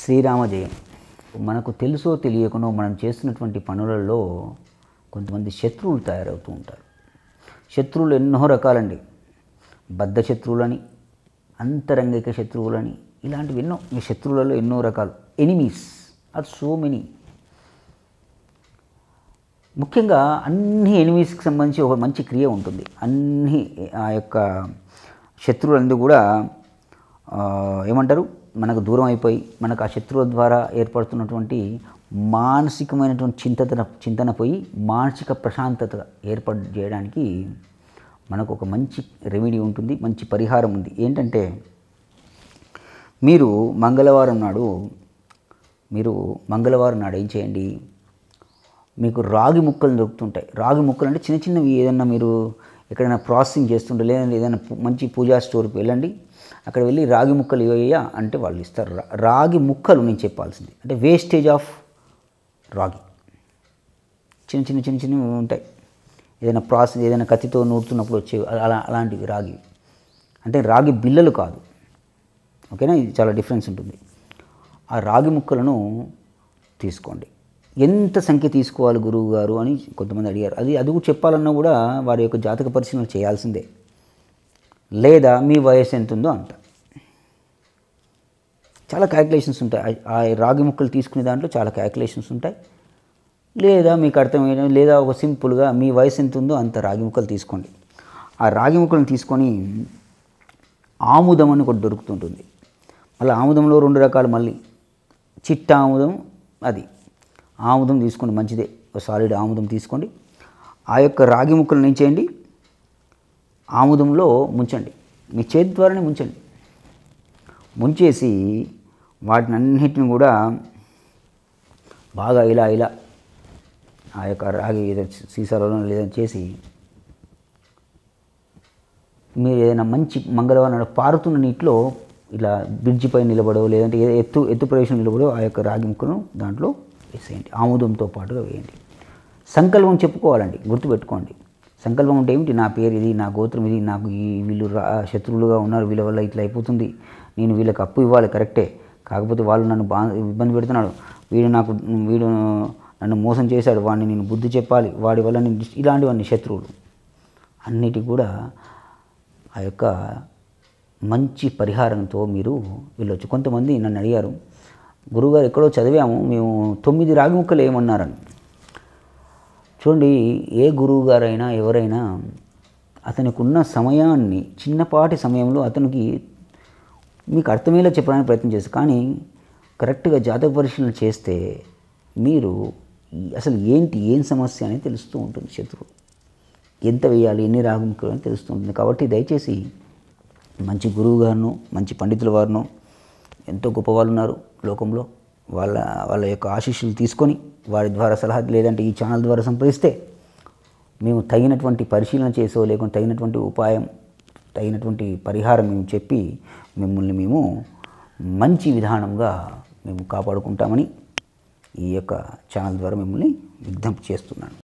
శ్రీరామ జయం మనకు తెలుసో తెలియకనో మనం చేస్తున్నటువంటి పనులలో కొంతమంది శత్రువులు తయారవుతూ ఉంటారు శత్రువులు ఎన్నో రకాలండి బద్ధ శత్రువులని అంతరంగిక శత్రువులని ఇలాంటివి ఎన్నో ఈ శత్రువులలో ఎన్నో రకాలు ఎనిమీస్ ఆర్ సో మెనీ ముఖ్యంగా అన్ని ఎనిమీస్కి సంబంధించి ఒక మంచి క్రియ ఉంటుంది అన్ని ఆ యొక్క శత్రువులందరూ కూడా ఆ, ఏమంటారు మనకు దూరం అయిపోయి మనకు ఆ శత్రువుల ద్వారా ఏర్పడుతున్నటువంటి మానసికమైనటువంటి చింతన చింతన పోయి మానసిక ప్రశాంతత ఏర్పాటు చేయడానికి మనకు ఒక మంచి రెమెడీ ఉంటుంది మంచి పరిహారం ఉంది ఏంటంటే మీరు మంగళవారం నాడు మీరు మంగళవారం నాడు ఏం చేయండి మీకు రాగి ముక్కలు దొరుకుతుంటాయి రాగి ముక్కలు అంటే చిన్న చిన్నవి ఏదైనా మీరు ఎక్కడైనా ప్రాసెసింగ్ చేస్తుంటే లేదంటే ఏదైనా పు- మంచి పూజా స్టోర్కి వెళ్ళండి అక్కడ వెళ్ళి రాగి ముక్కలు ఇవ్వయ్యా అంటే వాళ్ళు ఇస్తారు రా- రాగి ముక్కలు నేను చెప్పాల్సింది అంటే వేస్టేజ్ ఆఫ్ రాగి చిన్న చిన్న చిన్న చిన్నవి ఉంటాయి ఏదైనా ప్రాసెస్ ఏదైనా కత్తితో నూరుతున్నప్పుడు వచ్చే అలా అలాంటివి రాగి అంటే రాగి బిళ్ళలు కాదు ఓకేనా ఇది చాలా డిఫరెన్స్ ఉంటుంది ఆ రాగి ముక్కలను తీసుకోండి ఎంత సంఖ్య తీసుకోవాలి గురువు గారు అని కొంతమంది అడిగారు అది అది కూడా చెప్పాలన్నా కూడా వారి యొక్క జాతక పరిశీలన చేయాల్సిందే లేదా మీ వయసు ఎంత ఉందో అంత చాలా క్యాల్కులేషన్స్ ఉంటాయి ఆ- ఆ రాగి ముక్కలు తీసుకునే దాంట్లో చాలా క్యాల్కులేషన్స్ ఉంటాయి లేదా మీకు అర్థమైన లేదా ఒక సింపుల్గా మీ వయసు ఎంత ఉందో అంత రాగి ముక్కలు తీసుకోండి ఆ రాగి ముక్కలను తీసుకొని ఆముదం అని ఒకటి దొరుకుతుంటుంది మళ్ళీ ఆముదంలో రెండు రకాలు మళ్ళీ చిట్ట ఆముదం అది ఆముదం తీసుకోండి మంచిదే ఒక సాలిడ్ ఆముదం తీసుకోండి ఆ యొక్క రాగి ముక్కలను ఏం చేయండి ఆముదంలో ముంచండి మీ చేతి ద్వారానే ముంచండి ముంచేసి వాటిని అన్నిటిని కూడా బాగా ఇలా ఇలా ఆ యొక్క రాగి ఏదో సీసాలలో లేదని చేసి మీరు ఏదైనా మంచి మంగళవారం నాడు పారుతున్న నీటిలో ఇలా బ్రిడ్జిపై నిలబడో లేదంటే ఏ ఎత్తు ఎత్తు ప్రవేశం నిలబడో ఆ యొక్క రాగి ముక్కను దాంట్లో వేసేయండి ఆముదంతో పాటుగా వేయండి సంకల్పం చెప్పుకోవాలండి గుర్తుపెట్టుకోండి సంకల్పం అంటే ఏమిటి నా పేరు ఇది నా గోత్రం ఇది నాకు ఈ వీళ్ళు రా శత్రువులుగా ఉన్నారు వీళ్ళ వల్ల ఇట్లా అయిపోతుంది నేను వీళ్ళకి అప్పు ఇవ్వాలి కరెక్టే కాకపోతే వాళ్ళు నన్ను బా ఇబ్బంది పెడుతున్నాడు వీడు నాకు వీడు నన్ను మోసం చేశాడు వాడిని నేను బుద్ధి చెప్పాలి వాడి వల్ల నేను డిస్- ఇలాంటివన్నీ శత్రువులు అన్నిటికి కూడా ఆ యొక్క మంచి పరిహారంతో మీరు వెళ్ళొచ్చు కొంతమంది నన్ను అడిగారు గురువుగారు ఎక్కడో చదివాము మేము తొమ్మిది రాగి ముక్కలు ఏమన్నారని చూడండి ఏ గురువు గారైనా ఎవరైనా అతనికి ఉన్న సమయాన్ని చిన్నపాటి సమయంలో అతనికి మీకు అర్థమయ్యేలా చెప్పడానికి ప్రయత్నం చేస్తారు కానీ కరెక్ట్గా జాతక పరిశీలన చేస్తే మీరు ఈ- అసలు ఏంటి ఏం సమస్య అనేది తెలుస్తూ ఉంటుంది శత్రువు ఎంత వేయాలి ఎన్ని రాగముఖులు అని తెలుస్తుంటుంది కాబట్టి దయచేసి మంచి గురువు గారును మంచి పండితుల వారును ఎంతో గొప్ప వాళ్ళు ఉన్నారు లోకంలో వాళ్ళ వాళ్ళ యొక్క ఆశీస్సులు తీసుకొని వారి ద్వారా సలహా లేదంటే ఈ ఛానల్ ద్వారా సంప్రదిస్తే మేము తగినటువంటి పరిశీలన చేసో లేకుంటే తగినటువంటి ఉపాయం తగినటువంటి పరిహారం మేము చెప్పి మిమ్మల్ని మేము మంచి విధానంగా మేము కాపాడుకుంటామని ఈ యొక్క ఛానల్ ద్వారా మిమ్మల్ని విజ్ఞప్తి చేస్తున్నాను